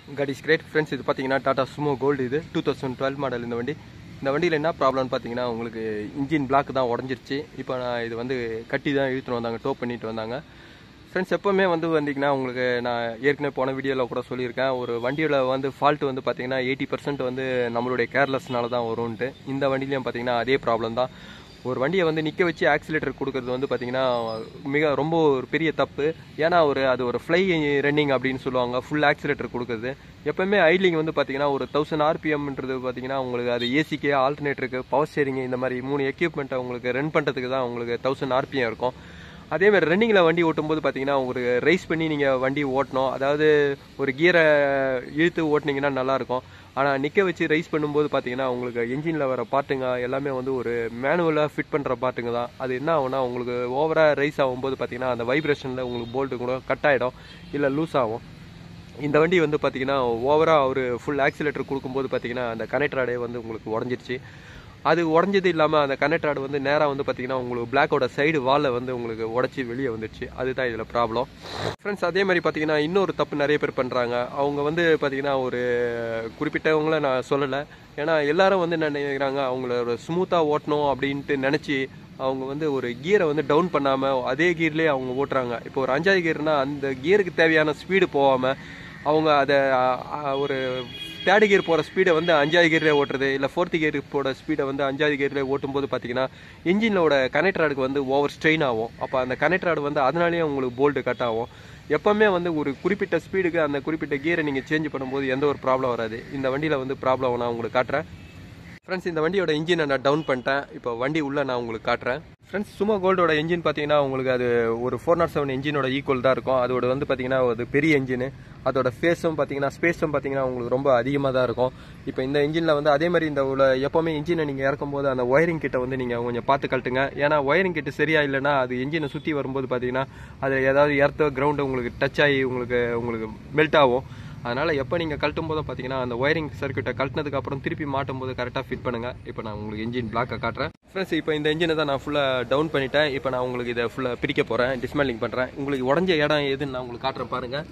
God is great friends இது பார்த்தீங்கன்னா Tata Sumo gold இது டூ தௌசண்ட் டுவெல் மாடல் இந்த வண்டி இந்த வண்டியில் என்ன ப்ராப்ளம்னு பார்த்தீங்கன்னா உங்களுக்கு இன்ஜின் பிளாக் தான் உடஞ்சிருச்சு இப்போ நான் இது வந்து கட்டி தான் இழுத்துட்டு வந்தாங்க டோ பண்ணிட்டு வந்தாங்க ஃப்ரெண்ட்ஸ் எப்போவுமே வந்து வந்தீங்கன்னா உங்களுக்கு நான் ஏற்கனவே போன வீடியோவில் கூட சொல்லியிருக்கேன் ஒரு வண்டியோட வந்து ஃபால்ட் வந்து பார்த்தீங்கன்னா எயிட்டி பர்சன்ட் வந்து நம்மளுடைய கேர்லெஸ்னால தான் வரும்ன்ட்டு இந்த வண்டிலையும் பார்த்தீங்கன்னா அதே ப்ராப்ளம் தான் ஒரு வண்டியை வந்து நிற்க வச்சு ஆக்சிலேட்டர் கொடுக்கறது வந்து பார்த்தீங்கன்னா மிக ரொம்ப ஒரு பெரிய தப்பு ஏன்னா ஒரு அது ஒரு ஃப்ளை ரன்னிங் அப்படின்னு சொல்லுவாங்க ஃபுல் ஆக்சிலேட்டர் கொடுக்குறது எப்பவுமே ஐட்லிங் வந்து பார்த்தீங்கன்னா ஒரு தௌசண்ட் ஆர்பிஎம்ன்றது பார்த்தீங்கன்னா உங்களுக்கு அது ஏசிக்கு ஆல்டர்னேட்டருக்கு பவர் ஸ்டேரிங் இந்த மாதிரி மூணு எக்யூப்மெண்ட்டை உங்களுக்கு ரன் பண்ணுறதுக்கு தான் உங்களுக்கு தௌசண்ட் ஆர்பிஎம் இருக்கும் அதே மாதிரி ரன்னிங்கில் வண்டி ஓட்டும்போது பார்த்தீங்கன்னா ஒரு ரைஸ் பண்ணி நீங்கள் வண்டி ஓட்டணும் அதாவது ஒரு கியரை இழுத்து ஓட்டினீங்கன்னா நல்லாயிருக்கும் ஆனால் நிற்க வச்சு ரைஸ் பண்ணும்போது பார்த்தீங்கன்னா உங்களுக்கு என்ஜினில் வர பார்ட்டுங்க எல்லாமே வந்து ஒரு மேனுவலாக ஃபிட் பண்ணுற பார்ட்டுங்க தான் அது என்ன ஆகும்னா உங்களுக்கு ஓவராக ரைஸ் ஆகும்போது பார்த்தீங்கன்னா அந்த வைப்ரேஷனில் உங்களுக்கு போல்ட்டு கூட கட் ஆகிடும் இல்லை லூஸ் ஆகும் இந்த வண்டி வந்து பார்த்தீங்கன்னா ஓவராக ஒரு ஃபுல் ஆக்சிலேட்டர் கொடுக்கும்போது பார்த்தீங்கன்னா அந்த கனெக்டராடே வந்து உங்களுக்கு உடஞ்சிருச்சு அது உடஞ்சது இல்லாமல் அந்த கனெக்டராடு வந்து நேராக வந்து பார்த்தீங்கன்னா உங்களுக்கு பிளாக்கோட சைடு வாலில் வந்து உங்களுக்கு உடச்சி வெளியே வந்துடுச்சு அதுதான் இதில் ப்ராப்ளம் ஃப்ரெண்ட்ஸ் அதே மாதிரி பார்த்தீங்கன்னா இன்னொரு தப்பு நிறைய பேர் பண்ணுறாங்க அவங்க வந்து பார்த்தீங்கன்னா ஒரு குறிப்பிட்டவங்கள நான் சொல்லலை ஏன்னா எல்லாரும் வந்து என்ன நினைக்கிறாங்க அவங்கள ஸ்மூத்தாக ஓட்டணும் அப்படின்ட்டு நினச்சி அவங்க வந்து ஒரு கியரை வந்து டவுன் பண்ணாமல் அதே கியர்லேயே அவங்க ஓட்டுறாங்க இப்போ ஒரு அஞ்சாவது கியர்னா அந்த கியருக்கு தேவையான ஸ்பீடு போகாமல் அவங்க அதை ஒரு தேர்டு கியர் போகிற ஸ்பீடை வந்து அஞ்சாவது கியர்லேயே ஓட்டுறது இல்லை ஃபோர்த்து கியர் போட ஸ்பீடை வந்து அஞ்சாவது கியர்லேயே ஓட்டும்போது பார்த்தீங்கன்னா இன்ஜினோட கனெக்டராடுக்கு வந்து ஓவர் ஸ்ட்ரெயின் ஆகும் அப்போ அந்த கனெக்டராடு வந்து அதனாலேயே உங்களுக்கு போல்ட்டு கட் ஆகும் எப்பவுமே வந்து ஒரு குறிப்பிட்ட ஸ்பீடுக்கு அந்த குறிப்பிட்ட கியரை நீங்கள் சேஞ்ச் பண்ணும்போது எந்த ஒரு ப்ராப்ளம் வராது இந்த வண்டியில் வந்து ப்ராப்ளம் நான் உங்களுக்கு காட்டுறேன் ஃப்ரெண்ட்ஸ் இந்த வண்டியோட இன்ஜினை நான் டவுன் பண்ணிட்டேன் இப்போ வண்டி உள்ளே நான் உங்களுக்கு காட்டுறேன் ஃப்ரெண்ட்ஸ் சும்மா கோல்டோட இன்ஜின் பார்த்தீங்கன்னா உங்களுக்கு அது ஒரு ஃபோர் நாட் செவன் இன்ஜினோட ஈக்குவல் தான் இருக்கும் அதோட வந்து பார்த்தீங்கன்னா அது பெரிய இன்ஜின் அதோட ஃபேஸும் பார்த்தீங்கன்னா ஸ்பேஸும் பார்த்தீங்கன்னா உங்களுக்கு ரொம்ப அதிகமாக தான் இருக்கும் இப்போ இந்த இன்ஜினில் வந்து அதே மாதிரி இந்த உள்ள எப்போவுமே இன்ஜினை நீங்கள் இறக்கும்போது அந்த ஒயரிங் கிட்ட வந்து நீங்கள் கொஞ்சம் பார்த்து கழட்டுங்க ஏன்னா ஒயரிங் கிட்ட சரியா இல்லைன்னா அது இன்ஜினை சுற்றி வரும்போது பார்த்தீங்கன்னா அது ஏதாவது எர்த்தோ கிரவுண்டு உங்களுக்கு டச் ஆகி உங்களுக்கு உங்களுக்கு மெல்ட் ஆகும் அதனால் எப்போ நீங்கள் கழட்டும் போது பார்த்தீங்கன்னா அந்த ஒயரிங் சர்க்கியூட்டை கழட்டினதுக்கு அப்புறம் திருப்பி மாட்டும் போது கரெக்டாக ஃபிட் பண்ணுங்கள் இப்போ நான் உங்களுக்கு இன்ஜின் பிளாக்கை காட்டுறேன் ஃப்ரெண்ட்ஸ் இப்போ இந்த இன்ஜினை தான் நான் ஃபுல்லாக டவுன் பண்ணிட்டேன் இப்போ நான் உங்களுக்கு இதை ஃபுல்லாக பிரிக்க போகிறேன் டிஸ்மேலிங் பண்ணுறேன் உங்களுக்கு உடஞ்ச இடம் எதுன்னு நான் உங்களுக்கு காட்டுறேன் பாருங்கள்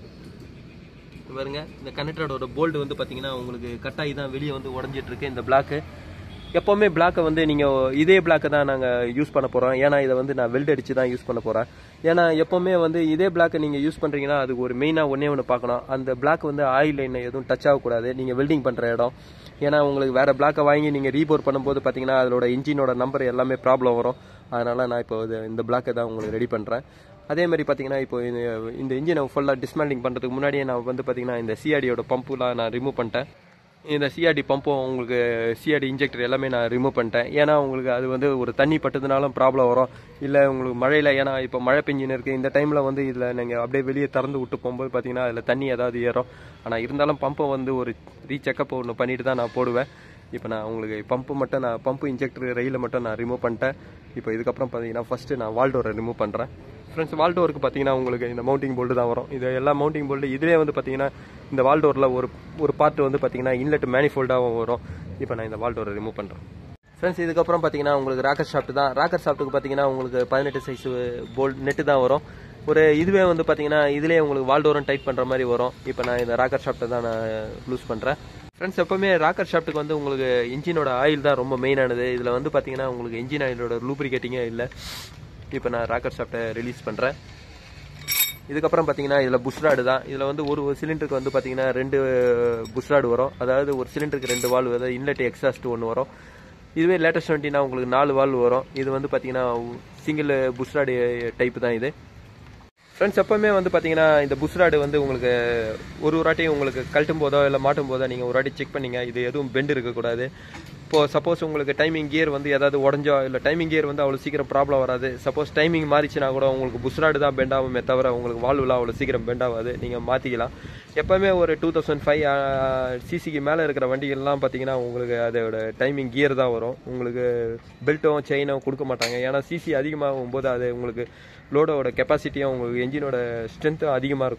பாருங்க இந்த கனெக்டரோட போல்டு வந்து பார்த்தீங்கன்னா உங்களுக்கு கட்டாகி தான் வெளியே வந்து உடஞ்சிட்டு இருக்கு இந்த பிளாக்கு எப்போவுமே பிளாக்கை வந்து நீங்கள் இதே பிளாக்கை தான் நாங்கள் யூஸ் பண்ண போகிறோம் ஏன்னா இதை வந்து நான் வெல்ட் அடித்து தான் யூஸ் பண்ண போகிறேன் ஏன்னா எப்போவுமே வந்து இதே பிளாக்கை நீங்கள் யூஸ் பண்ணுறீங்கன்னா அதுக்கு ஒரு மெயினாக ஒன்றே ஒன்று பார்க்கணும் அந்த பிளாக் வந்து ஆயில் லைன் எதுவும் டச் ஆகக்கூடாது நீங்கள் வெல்டிங் பண்ணுற இடம் ஏன்னா உங்களுக்கு வேறு பிளாக்கை வாங்கி நீங்கள் ரீபோர் பண்ணும்போது பார்த்தீங்கன்னா அதோட இன்ஜினோட நம்பர் எல்லாமே ப்ராப்ளம் வரும் அதனால் நான் இப்போ இது இந்த பிளாக்கை தான் உங்களுக்கு ரெடி பண்ணுறேன் அதே மாதிரி பார்த்தீங்கன்னா இப்போ இந்த இன்ஜினை ஃபுல்லாக டிஸ்மேண்டிங் பண்ணுறதுக்கு முன்னாடியே நான் வந்து பார்த்தீங்கன்னா இந்த சிஆடியோட பம்புலாம் நான் ரிமூவ் பண்ணிட்டேன் இந்த சிஆர்டி பம்பும் உங்களுக்கு சிஆர்டி இன்ஜெக்டர் எல்லாமே நான் ரிமூவ் பண்ணிட்டேன் ஏன்னா உங்களுக்கு அது வந்து ஒரு தண்ணி பட்டதுனாலும் ப்ராப்ளம் வரும் இல்லை உங்களுக்கு மழையில் ஏன்னா இப்போ மழை பெஞ்சின்னு இருக்குது இந்த டைமில் வந்து இதில் நீங்கள் அப்படியே வெளியே திறந்து விட்டு போகும்போது பார்த்தீங்கன்னா அதில் தண்ணி ஏதாவது ஏறும் ஆனால் இருந்தாலும் பம்பை வந்து ஒரு ரீசெக்கப் ஒன்று பண்ணிட்டு தான் நான் போடுவேன் இப்போ நான் உங்களுக்கு பம்பு மட்டும் நான் பம்பு இன்ஜெக்டர் ரயிலை மட்டும் நான் ரிமூவ் பண்ணிட்டேன் இப்போ இதுக்கப்புறம் பார்த்தீங்கன்னா ஃபஸ்ட்டு நான் வால்டோரை ரிமூவ் பண்ணுறேன் ஃப்ரெண்ட்ஸ் வால்டோருக்கு பார்த்தீங்கன்னா உங்களுக்கு இந்த மவுண்டிங் போல்டு தான் வரும் இது எல்லா மவுண்டிங் போல்டு இதிலே வந்து பார்த்தீங்கன்னா இந்த வால்டோரில் ஒரு ஒரு பார்ட் வந்து பார்த்தீங்கன்னா இன்லெட் மேனிஃபோல்டாகவும் வரும் இப்போ நான் இந்த வால்டோரை ரிமூவ் பண்ணுறேன் ஃப்ரெண்ட்ஸ் இதுக்கப்புறம் பார்த்தீங்கன்னா உங்களுக்கு ராக்கர் ஷாப்ட் தான் ராக்கர் ஷாப்ட்டுக்கு பார்த்தீங்கன்னா உங்களுக்கு பதினெட்டு சைஸ் போல்ட் நெட்டு தான் வரும் ஒரு இதுவே வந்து பார்த்தீங்கன்னா இதுலேயே உங்களுக்கு வால்டோரும் டைட் பண்ணுற மாதிரி வரும் இப்போ நான் இந்த ராக்கர் ஷாப்ட்டை தான் நான் லூஸ் பண்ணுறேன் ஃப்ரெண்ட்ஸ் எப்பவுமே ராக்கர் ஷாப்ட்டுக்கு வந்து உங்களுக்கு இன்ஜினோட ஆயில் தான் ரொம்ப மெயினானது இதில் வந்து பார்த்தீங்கன்னா உங்களுக்கு இன்ஜின் ஆயிலோட லூப்ரிகேட்டிங்கே இல்லை இப்போ நான் ராக்கர் ஷாப்ட்டை ரிலீஸ் பண்ணுறேன் இதுக்கப்புறம் பார்த்தீங்கன்னா இதில் புஷ்ராடு தான் இதில் வந்து ஒரு சிலிண்டருக்கு வந்து பார்த்தீங்கன்னா ரெண்டு புஷ்ராடு வரும் அதாவது ஒரு சிலிண்டருக்கு ரெண்டு வால்வு அதாவது இன்லெட் எக்ஸாஸ்ட் ஒன்று வரும் இதுவே லேட்டஸ்ட் வண்டினா உங்களுக்கு நாலு வால்வு வரும் இது வந்து பார்த்தீங்கன்னா சிங்கிள் புஷ்ராடு டைப் தான் இது ஃப்ரெண்ட்ஸ் எப்பவுமே வந்து பார்த்தீங்கன்னா இந்த புஷ்ராடு வந்து உங்களுக்கு ஒரு ஒரு வாட்டியும் உங்களுக்கு கழட்டும் போதோ இல்லை மாட்டும் போதோ நீங்கள் ஒரு வாட்டி செக் பண்ணீங்க இது எதுவும் பெண்ட் இருக்கக்கூடாது இப்போது சப்போஸ் உங்களுக்கு டைமிங் கியர் வந்து ஏதாவது உடஞ்சோ இல்லை டைமிங் கியர் வந்து அவ்வளோ சீக்கிரம் ப்ராப்ளம் வராது சப்போஸ் டைமிங் மாறிச்சுனா கூட உங்களுக்கு புஷ்ராடு தான் பெண்ட் ஆகுமே தவிர உங்களுக்கு வால்வுலாம் அவ்வளோ சீக்கிரம் பெண்ட் ஆகாது நீங்கள் மாற்றிக்கலாம் எப்போவுமே ஒரு டூ தௌசண்ட் ஃபைவ் சிசிக்கு மேலே இருக்கிற வண்டிகள்லாம் பார்த்தீங்கன்னா உங்களுக்கு அதோட டைமிங் கியர் தான் வரும் உங்களுக்கு பெல்ட்டும் செயினும் கொடுக்க மாட்டாங்க ஏன்னா சிசி அதிகமாகும் போது அது உங்களுக்கு லோடோட கெப்பாசிட்டியும் உங்களுக்கு என்ஜினோட ஸ்ட்ரென்த்தும் அதிகமாக இருக்கும்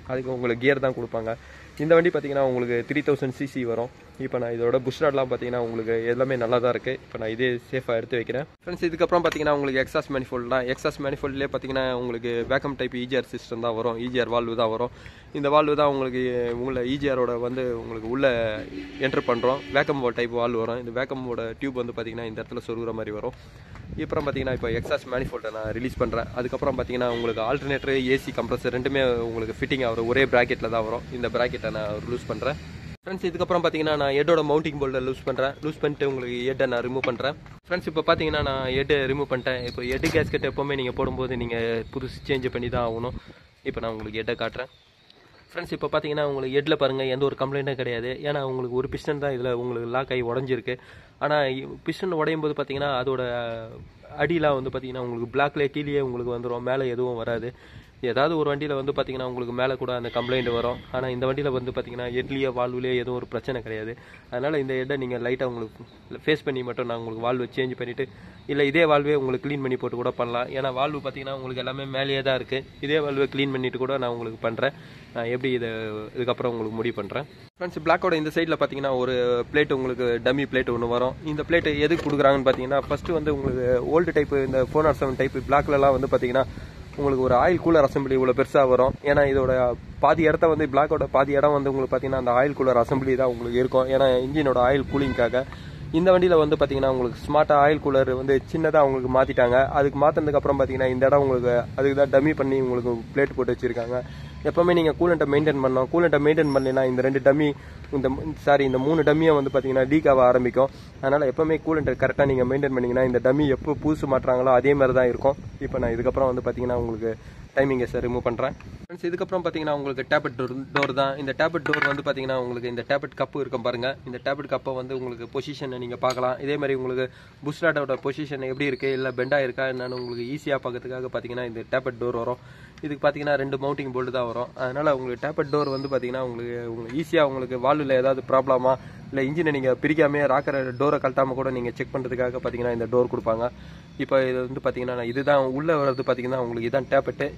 அதுக்கு உங்களுக்கு கியர் தான் கொடுப்பாங்க இந்த வண்டி பார்த்தீங்கன்னா உங்களுக்கு த்ரீ தௌசண்ட் சிசி வரும் இப்போ நான் இதோட புஷ்ராட்லாம் பார்த்தீங்கன்னா உங்களுக்கு எல்லாமே நல்லா தான் இருக்குது இப்போ நான் இதே சேஃபாக எடுத்து வைக்கிறேன் ஃப்ரெண்ட்ஸ் இதுக்கப்புறம் பார்த்தீங்கன்னா உங்களுக்கு எக்ஸாஸ் மேனிஃபோல்ட் தான் எக்ஸாஸ் மேனிஃபோல்ட்லேயே பார்த்தீங்கன்னா உங்களுக்கு வேக்கம் டைப் ஈஜிஆர் சிஸ்டம் தான் வரும் ஈஜிஆர் வால்வு தான் வரும் இந்த வால்வு தான் உங்களுக்கு உங்களை ஈஜிஆரோட வந்து உங்களுக்கு உள்ள என்டர் பண்ணுறோம் வேக்கம் டைப் வால்வு வரும் இந்த வேக்கமோட டியூப் வந்து பார்த்தீங்கன்னா இந்த இடத்துல சொருகிற மாதிரி வரும் அப்புறம் பார்த்தீங்கன்னா இப்போ எக்ஸாஸ் மேனிஃபோல்ட்டை நான் ரிலீஸ் பண்ணுறேன் அதுக்கப்புறம் பார்த்தீங்கன்னா உங்களுக்கு ஆல்டர்னேட்டர் ஏசி கம்ப்ரஸர் ரெண்டுமே உங்களுக்கு ஃபிட்டிங் ஆகிற ஒரே ப்ராக்கெட்டில் தான் வரும் இந்த ப்ராக்கெட்டை நான் லூஸ் பண்ணுறேன் ஃப்ரெண்ட்ஸ் இதுக்கப்புறம் பார்த்தீங்கன்னா நான் ஹெட்டோட மவுண்டிங் போல்டை லூஸ் பண்ணுறேன் லூஸ் பண்ணிட்டு உங்களுக்கு ஹெட்டை நான் ரிமூவ் பண்ணுறேன் ஃப்ரெண்ட்ஸ் இப்போ பார்த்தீங்கன்னா நான் ஹெட்டை ரிமூவ் பண்ணிட்டேன் இப்போ ஹெட் கேஸ்கெட் எப்போவுமே நீங்கள் போடும்போது நீங்கள் புதுசு சேஞ்ச் பண்ணி தான் ஆகணும் இப்போ நான் உங்களுக்கு ஹெட்டை காட்டுறேன் ஃப்ரெண்ட்ஸ் இப்போ பார்த்தீங்கன்னா உங்களுக்கு ஹெட்டில் பாருங்கள் எந்த ஒரு கம்ப்ளைண்ட்டும் கிடையாது ஏன்னா உங்களுக்கு ஒரு பிஸ்டன் தான் இதில் உங்களுக்கு லாக் ஆகி உடஞ்சிருக்கு ஆனால் பிஸ்டன் உடையும் போது பார்த்தீங்கன்னா அதோட அடியெலாம் வந்து பார்த்தீங்கன்னா உங்களுக்கு பிளாக்லேயே கீழே உங்களுக்கு வந்துடும் மேலே எதுவும் வராது ஏதாவது ஒரு வண்டியில் வந்து பார்த்தீங்கன்னா உங்களுக்கு மேலே கூட அந்த கம்ப்ளைண்ட் வரும் ஆனால் இந்த வண்டியில் வந்து பார்த்தீங்கன்னா ஹெட்லேயே வால்வுலேயே எதுவும் ஒரு பிரச்சனை கிடையாது அதனால் இந்த ஹெட்டை நீங்கள் லைட்டாக உங்களுக்கு ஃபேஸ் பண்ணி மட்டும் நான் உங்களுக்கு வால்வு சேஞ்ச் பண்ணிவிட்டு இல்லை இதே வால்வே உங்களுக்கு க்ளீன் பண்ணி போட்டு கூட பண்ணலாம் ஏன்னா வால்வு பார்த்தீங்கன்னா உங்களுக்கு எல்லாமே மேலேயே தான் இருக்குது இதே வால்வை க்ளீன் பண்ணிட்டு கூட நான் உங்களுக்கு பண்ணுறேன் நான் எப்படி இதை இதுக்கப்புறம் உங்களுக்கு முடிவு பண்ணுறேன் ஃப்ரெண்ட்ஸ் பிளாக்கோட இந்த சைடில் பார்த்தீங்கன்னா ஒரு பிளேட் உங்களுக்கு டம்மி பிளேட் ஒன்று வரும் இந்த பிளேட் எதுக்கு கொடுக்குறாங்கன்னு பார்த்தீங்கன்னா ஃபஸ்ட்டு வந்து உங்களுக்கு ஓல்டு டைப்பு இந்த ஃபோர் நாட் செவன் டைப் பிளாக்லலாம் வந்து பார்த்தீங்கன்னா உங்களுக்கு ஒரு ஆயில் கூலர் அசம்பிளி இவ்வளோ பெருசாக வரும் ஏன்னா இதோட பாதி இடத்த வந்து பிளாக்கோட பாதி இடம் வந்து உங்களுக்கு பார்த்தீங்கன்னா அந்த ஆயில் கூலர் அசம்பிளி தான் உங்களுக்கு இருக்கும் ஏன்னா இன்ஜினோட ஆயில் கூலிங்காக இந்த வண்டியில் வந்து பார்த்தீங்கன்னா உங்களுக்கு ஸ்மார்ட்டாக ஆயில் கூலர் வந்து சின்னதாக உங்களுக்கு மாற்றிட்டாங்க அதுக்கு மாற்றினதுக்கு அப்புறம் பார்த்தீங்கன்னா இந்த இடம் உங்களுக்கு அதுக்கு தான் டம்மி பண்ணி உங்களுக்கு பிளேட் போட்டு வச்சுருக்காங்க எப்போவுமே நீங்கள் கூலண்ட்டை மெயின்டைன் பண்ணணும் கூலண்ட்டை மெயின்டைன் பண்ணலைன்னா இந்த ரெண்டு டம்மி இந்த சாரி இந்த மூணு டம்மியை வந்து பார்த்தீங்கன்னா லீக் ஆக ஆரம்பிக்கும் அதனால் எப்போவுமே கூலண்ட்டை கரெக்டாக நீங்கள் மெயின்டைன் பண்ணிங்கன்னா இந்த டம்மி எப்போ புதுசு மாட்டுறாங்களோ அதே மாதிரி தான் இருக்கும் இப்போ நான் இதுக்கப்புறம் வந்து பார்த்தீங்கன்னா உங்களுக்கு டைமிங் சார் ரிமூவ் பண்ணுறேன் ஃப்ரெண்ட்ஸ் இதுக்கப்புறம் பார்த்தீங்கன்னா உங்களுக்கு டேப்லெட் டோர் டோர் தான் இந்த டேப்லெட் டோர் வந்து பார்த்தீங்கன்னா உங்களுக்கு இந்த டேப்லெட் கப்பு இருக்கும் பாருங்க இந்த டேப்லெட் கப்பை வந்து உங்களுக்கு பொசிஷனை நீங்கள் பார்க்கலாம் இதே மாதிரி உங்களுக்கு புஷ்ராட்டோட பொசிஷன் எப்படி இருக்குது இல்லை பெண்டாக இருக்கா என்னன்னு உங்களுக்கு ஈஸியாக பார்க்கறதுக்காக பார்த்தீங்கன்னா இந்த டேப்லெட் டோர் வரும் இதுக்கு பார்த்தீங்கன்னா ரெண்டு மவுண்டிங் போல்டு தான் வரும் அதனால் உங்களுக்கு டேப்லெட் டோர் வந்து பார்த்தீங்கன்னா உங்களுக்கு உங்களுக்கு ஈஸியாக உங்களுக்கு வால்வில் ஏதாவது ப்ராப்ளமா இல்லை இன்ஜினை நீங்கள் பிரிக்காமே ராக்கரை டோரை கழட்டாமல் கூட நீங்கள் செக் பண்ணுறதுக்காக பார்த்தீங்கன்னா இந்த டோர் கொடுப்பாங்க இப்போ இது வந்து பார்த்தீங்கன்னா இதுதான் உள்ளே வர்றது பார்த்தீங்கன்னா உங்களுக்கு இதான் டேப்லெட்டு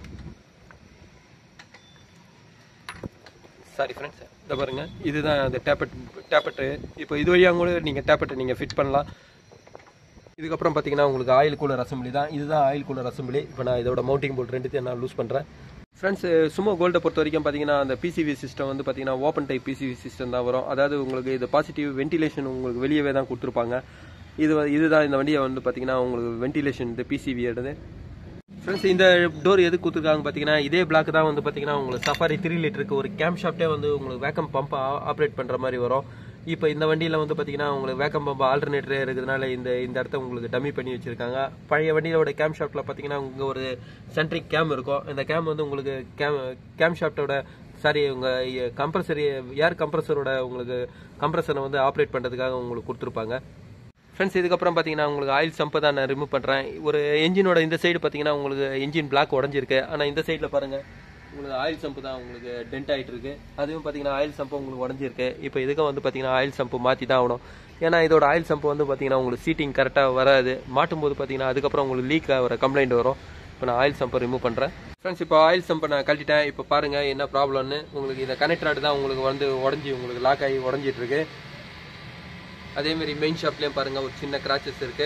சாரி ஃப்ரெண்ட்ஸ் இதை பாருங்க இதுதான் அந்த டேப்லெட் டேப்லெட்டு இப்போ இது வழியாக கூட நீங்கள் டேப்லெட்டை நீங்கள் ஃபிட் பண்ணலாம் இதுக்கப்புறம் பார்த்தீங்கன்னா உங்களுக்கு ஆயில் கூலர் அசம்பிளி தான் இதுதான் ஆயில் கூலர் அசம்பிளி இப்போ நான் இதோட மவுண்டிங் போல்ட் ரெண்டுத்தையும் நான் லூஸ் பண்ணுறேன் ஃப்ரெண்ட்ஸ் சும்மா கோல்டை பொறுத்த வரைக்கும் பார்த்தீங்கன்னா அந்த பிசிவி சிஸ்டம் வந்து பார்த்தீங்கன்னா ஓப்பன் டைப் பிசிவி சிஸ்டம் தான் வரும் அதாவது உங்களுக்கு இது பாசிட்டிவ் வென்டிலேஷன் உங்களுக்கு வெளியவே தான் கொடுத்துருப்பாங்க இது வ- இதுதான் இந்த வண்டியை வந்து பார்த்தீங்கன்னா உங்களுக்கு வென்டிலேஷன் இந்த பிசிவி எடுது ஃப்ரெண்ட்ஸ் இந்த டோர் எதுக்கு கொடுத்துருக்காங்க பார்த்தீங்கன்னா இதே பிளாக் தான் வந்து பார்த்தீங்கன்னா உங்களுக்கு சஃபாரி த்ரீ லிட்டருக்கு ஒரு கேம் ஷாப்டே வந்து உங்களுக்கு வேக்கம் பம்ப் ஆப்ரேட் பண்ணுற மாதிரி வரும் இப்போ இந்த வண்டியில் வந்து பார்த்தீங்கன்னா உங்களுக்கு வேக்கம் பம்ப் ஆல்டர்னேட்டரே இருக்கிறதுனால இந்த இந்த இடத்த உங்களுக்கு டம்மி பண்ணி வச்சிருக்காங்க பழைய வண்டியோட கேம் ஷாப்ல பார்த்தீங்கன்னா உங்க ஒரு சென்ட்ரிக் கேம் இருக்கும் இந்த கேம் வந்து உங்களுக்கு கேம் கேம் ஷாப்டோட சாரி உங்க கம்ப்ரஸரி ஏர் கம்ப்ரஸரோட உங்களுக்கு கம்ப்ரஸரை வந்து ஆப்ரேட் பண்ணுறதுக்காக உங்களுக்கு கொடுத்துருப்பாங்க ஃப்ரெண்ட்ஸ் இதுக்கப்புறம் பார்த்தீங்கன்னா உங்களுக்கு ஆயில் சம்பை தான் நான் ரிமூவ் பண்ணுறேன் ஒரு என்ஜினோட இந்த சைடு பார்த்தீங்கன்னா உங்களுக்கு என்ஜின் பிளாக் உடஞ்சிருக்கு ஆனால் இந்த சைடில் பாருங்கள் உங்களுக்கு ஆயில் சம்பு தான் உங்களுக்கு டென்ட் ஆகிட்டு இருக்கு அதுவும் பார்த்தீங்கன்னா ஆயில் சம்பு உங்களுக்கு உடஞ்சிருக்கு இப்போ இதுக்கும் வந்து பார்த்தீங்கன்னா ஆயில் சம்பு மாற்றி தான் ஆகணும் ஏன்னா இதோட ஆயில் சம்பு வந்து பார்த்தீங்கன்னா உங்களுக்கு சீட்டிங் கரெக்டாக வராது மாட்டும் போது பார்த்தீங்கன்னா அதுக்கப்புறம் உங்களுக்கு லீக் ஆகிற கம்ப்ளைண்ட் வரும் இப்போ நான் ஆயில் சம்பை ரிமூவ் பண்ணுறேன் ஃப்ரெண்ட்ஸ் இப்போ ஆயில் சம்பை நான் கழட்டிட்டேன் இப்போ பாருங்கள் என்ன ப்ராப்ளம்னு உங்களுக்கு இந்த கனெக்டராடு தான் உங்களுக்கு வந்து உடஞ்சி உங்களுக்கு லாக் ஆகி உடஞ்சிட்டு இருக்கு அதே மாதிரி மெயின் ஷாப்லயும் பாருங்க ஒரு சின்ன கிராச்சஸ் இருக்கு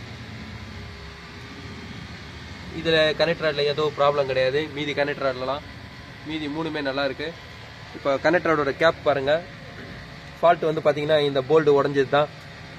இதுல கனெக்ட் ராட்ல ஏதோ ப்ராப்ளம் கிடையாது மீதி கனெக்ட் ராட்லலாம் மீதி மூணுமே நல்லா இருக்கு இப்போ கனெக்ட் ராடோட கேப் பாருங்க ஃபால்ட் வந்து பாத்தீங்கன்னா இந்த போல்டு உடஞ்சது தான்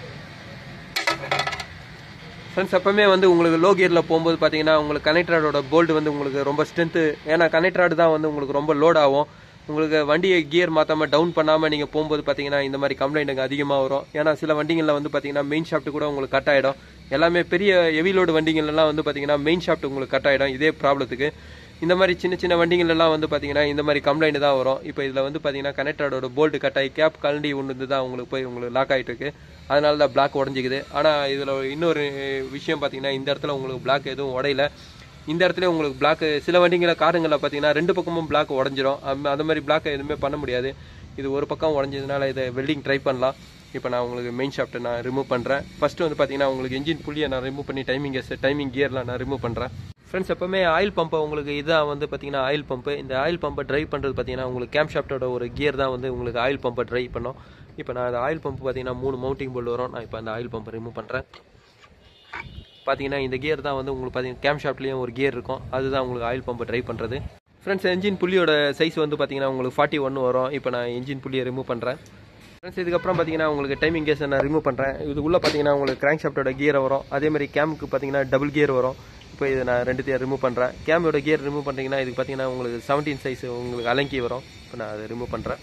ஃப்ரெண்ட்ஸ் எப்பவுமே வந்து உங்களுக்கு லோ கியரில் போகும்போது பார்த்தீங்கன்னா உங்களுக்கு கனெக்ட் ராடோட போல்டு வந்து உங்களுக்கு ரொம்ப ஸ்ட்ரென்த்து ஏன்னா கனெக்ட் ராடு தான் வந்து உங்களுக்கு ரொம்ப லோட் ஆகும் உங்களுக்கு வண்டியை கியர் மாற்றாம டவுன் பண்ணாமல் நீங்கள் போகும்போது பார்த்தீங்கன்னா இந்த மாதிரி கம்ப்ளைண்ட் அதிகமாக வரும் ஏன்னா சில வண்டிகளில் வந்து பார்த்தீங்கன்னா மெயின் ஷாஃப்ட் கூட உங்களுக்கு கட் ஆகிடும் எல்லாமே பெரிய ஹெவி லோடு வண்டிங்கள்லாம் வந்து பார்த்தீங்கன்னா மெயின் ஷாஃப்ட் உங்களுக்கு கட் ஆகிடும் இதே ப்ராப்ளத்துக்கு இந்த மாதிரி சின்ன சின்ன வண்டிகள் எல்லாம் வந்து பார்த்தீங்கன்னா இந்த மாதிரி கம்ப்ளைண்ட் தான் வரும் இப்போ இதில் வந்து பார்த்தீங்கன்னா கனெக்டரோட போல்ட் கட் ஆகி கேப் கழண்டி ஒன்று தான் உங்களுக்கு போய் உங்களுக்கு லாக் ஆகிட்டு இருக்கு அதனால தான் பிளாக் உடஞ்சிக்குது ஆனால் இதில் இன்னொரு விஷயம் பார்த்தீங்கன்னா இந்த இடத்துல உங்களுக்கு பிளாக் எதுவும் உடையல இந்த இடத்துல உங்களுக்கு பிளாக் சில வண்டிங்கள காருங்களில் பார்த்தீங்கன்னா ரெண்டு பக்கமும் பிளாக் உடஞ்சிரும் அந்த- அந்த மாதிரி பிளாக் எதுவுமே பண்ண முடியாது இது ஒரு பக்கம் உடஞ்சதுனால இதை வெல்டிங் ட்ரை பண்ணலாம் இப்போ நான் உங்களுக்கு மெயின் ஷாஃப்ட்டை நான் ரிமூவ் பண்ணுறேன் ஃபர்ஸ்ட் வந்து பார்த்தீங்கன்னா உங்களுக்கு இன்ஜின் புள்ளியை நான் ரிமூவ் பண்ணி டைமிங் டைமிங் கியர்லாம் நான் ரிமூவ் பண்ணுறேன் ஃப்ரெண்ட்ஸ் எப்பவுமே ஆயில் பம்பை உங்களுக்கு இதான் வந்து பார்த்தீங்கன்னா ஆயில் பம்பு இந்த ஆயில் பம்பை ட்ரைவ் பண்ணுறது பார்த்தீங்கன்னா உங்களுக்கு கேம் ஷாஃப்டோட ஒரு கியர் தான் வந்து உங்களுக்கு ஆயில் பம்பை ட்ரைவ் பண்ணும் இப்போ நான் அந்த ஆயில் பம்ப் பார்த்தீங்கன்னா மூணு மவுண்டிங் போல்டு வரும் நான் இப்போ அந்த ஆயில் பம்பை ரிமூவ் பண்ணுறேன் பார்த்தீங்கன்னா இந்த கியர் தான் வந்து உங்களுக்கு பார்த்தீங்கன்னா கேம் ஷாப்லேயும் ஒரு கியர் இருக்கும் அதுதான் உங்களுக்கு ஆயில் பம்பை ட்ரைவ் பண்ணுறது ஃப்ரெண்ட்ஸ் என்ஜின் புள்ளியோட சைஸ் வந்து பார்த்தீங்கன்னா உங்களுக்கு ஃபார்ட்டி ஒன் வரும் இப்போ நான் என்ஜின் புள்ளியை ரிமூவ் பண்ணுறேன் ஃப்ரெண்ட்ஸ் இதுக்கப்புறம் பார்த்தீங்கன்னா உங்களுக்கு டைமிங் கேஸை நான் ரிமூவ் பண்ணுறேன் இதுக்குள்ளே பார்த்தீங்கன்னா உங்களுக்கு கிராங்க் ஷாப்டோட கியர் வரும் அதே மாதிரி கேமுக்கு பார்த்தீங்கன்னா டபுள் கியர் வரும் இப்போ இதை நான் ரெண்டுத்தையும் ரிமூவ் பண்ணுறேன் கேமோட கியர் ரிமூவ் பண்ணிட்டீங்கன்னா இதுக்கு பார்த்தீங்கன்னா உங்களுக்கு செவன்டீன் சைஸ் உங்களுக்கு அலங்கி வரும் இப்போ நான் அதை ரிமூவ் பண்ணுறேன்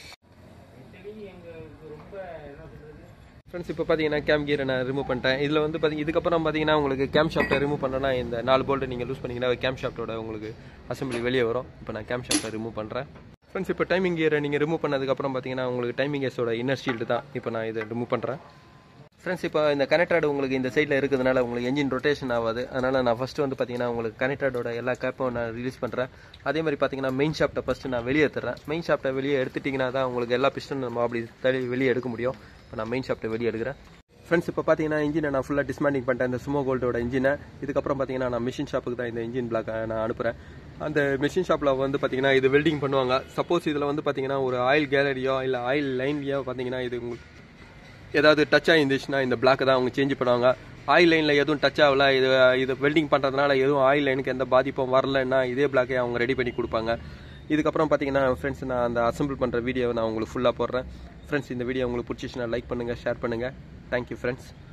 ஃப்ரெண்ட்ஸ் இப்போ பார்த்தீங்கன்னா கேம் கியரை நான் ரிமூவ் பண்ணிட்டேன் இதில் வந்து பார்த்தீங்க இதுக்கப்புறம் பார்த்தீங்கன்னா உங்களுக்கு கேம் ஷாப்ட்டை ரிமூவ் பண்ணனா இந்த நாலு போல்ட்டை நீங்கள் லூஸ் பண்ணிங்கன்னா கேம் ஷாப்ட்டோட உங்களுக்கு அசம்பிளி வெளியே வரும் இப்போ நான் கேம் ஷாப்ட்டை ரிமூவ் பண்ணுறேன் ஃப்ரெண்ட்ஸ் இப்போ டைமிங் கியரை நீங்கள் ரிமூவ் பண்ணதுக்கப்புறம் பார்த்தீங்கன்னா உங்களுக்கு டைமிங் கேஸோட இன்னர் ஷீல்டு தான் இப்போ நான் இதை ரிமூவ் பண்ணுறேன் ஃப்ரெண்ட்ஸ் இப்போ இந்த கனெக்டட் உங்களுக்கு இந்த சைடில் இருக்கிறதுனால உங்களுக்கு என்ஜின் ரொட்டேஷன் ஆகாது அதனால் நான் ஃபஸ்ட்டு வந்து பார்த்தீங்கன்னா உங்களுக்கு கனெக்டடோட எல்லா கேப்பும் நான் ரிலீஸ் பண்ணுறேன் அதே மாதிரி பார்த்தீங்கன்னா மெயின் ஷாப்ட்டை ஃபஸ்ட்டு நான் வெளியே எடுத்துறேன் மெயின் ஷாப்ட்டை வெளியே எடுத்துட்டிங்கன்னா தான் உங்களுக்கு எல்லா பிஸ்டன் நம்ம அப்படி தள்ளி வெளியே எடுக்க முடியும் இப்போ நான் மெயின் ஷாப்ட்டை வெளியே எடுக்கிறேன் ஃப்ரெண்ட்ஸ் இப்போ பார்த்தீங்கன்னா இன்ஜினை நான் ஃபுல்லாக டிஸ்மேண்டிங் பண்ணிட்டேன் இந்த சுமோ கோல்டோட இன்ஜினை இதுக்கப்புறம் பார்த்தீங்கன்னா நான் மிஷின் ஷாப்புக்கு தான் இந்த இன்ஜின் பிளாக் நான் அனுப்புகிறேன் அந்த மிஷின் ஷாப்பில் வந்து பார்த்தீங்கன்னா இது வெல்டிங் பண்ணுவாங்க சப்போஸ் இதில் வந்து பார்த்தீங்கன்னா ஒரு ஆயில் கேலரியோ இல்லை ஆயில் லைன்லையோ பார்த்தீங்கன்னா இது உங்களுக்கு ஏதாவது டச் ஆகிருந்துச்சுன்னா இந்த பிளாக் தான் அவங்க சேஞ்ச் பண்ணுவாங்க ஆயில் லைனில் எதுவும் டச் ஆகல இது இது வெல்டிங் பண்ணுறதுனால எதுவும் ஆயில் லைனுக்கு எந்த பாதிப்பும் வரலன்னா இதே பிளாக்கே அவங்க ரெடி பண்ணி கொடுப்பாங்க இதுக்கப்புறம் பார்த்தீங்கன்னா ஃப்ரெண்ட்ஸ் நான் அந்த அசம்பிள் பண்ணுற வீடியோவை நான் உங்களுக்கு ஃபுல்லாக போடுறேன் ஃப்ரெண்ட்ஸ் இந்த வீடியோ உங்களுக்கு பிடிச்சிச்சுன்னா லைக் பண்ணுங்கள் ஷேர் பண்ணுங்கள் தேங்க்யூ ஃப்ரெண்ட்ஸ்